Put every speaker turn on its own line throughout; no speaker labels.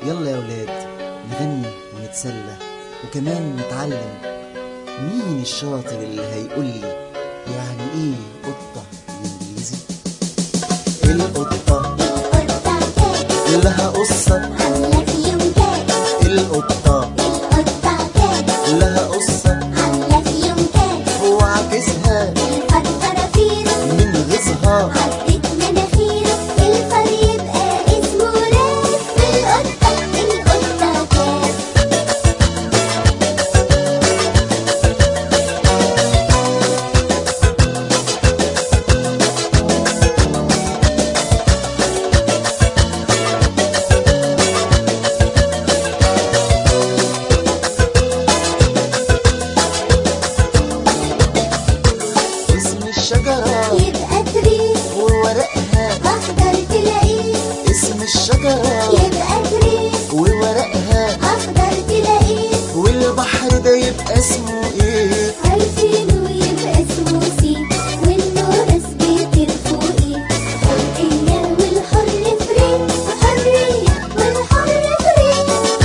يلا يا ولاد نغني ونتسلى وكمان نتعلم مين الشاطر اللي هيقول لي يعني ايه قطة بالانجليزي القطة
القطة كات
لها قصة
عاملة في يوم كات
القطة
القطة كات
لها قصة
عاملة في يوم كات
وعكسها
الفرفرة فيرو
من غيظها
عدت مناخيره الفار يبقى اسمه راس القطة القطة كات
اسم الشجرة
يبقى تري
وورقها
أخضر تلاقيه
اسم الشجرة
يبقى تري
وورقها
أخضر تلاقيه
والبحر ده يبقى اسمه ايه
عارفينه يبقى اسمه سي والنورس بيطير فوقيه حرية والحر فري حرية والحر فري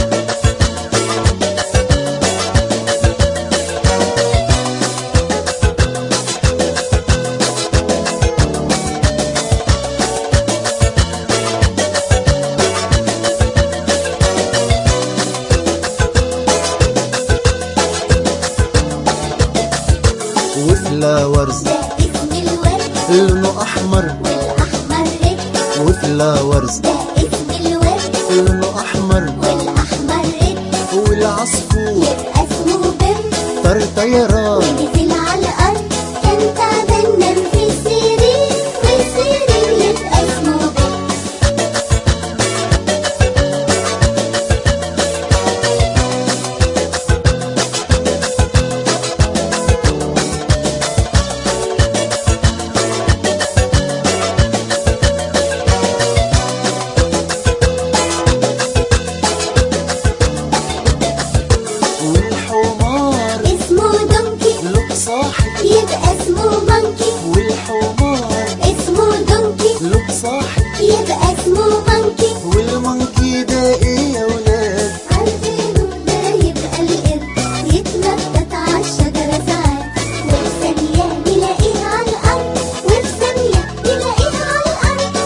وفلاورز
ده اسم الورد
لونه احمر
والأحمر رد
وفلاورز
ده اسم الورد
لونه احمر
والأحمر رد
والعصفور
يبقى اسمه بر
طر طيران
ونزل على الأرض كان تعبان نام في السرير والسرير يبقى اسمه بر
والحمار
اسمه دونكي
له صاحب
يبقى اسمه مونكي
والحمار
اسمه دونكي
له صاحب
يبقى اسمه مونكي
والمنكي ده ايه يا ولاد
عارفينه ده يبقى القرد يتنطط على الشجرة ساعات وفي ثانية نلاقيه على الأرض وفي ثانية نلاقيه على الأرض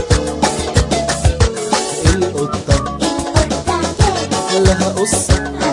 القطة
القطة كات
لها قصة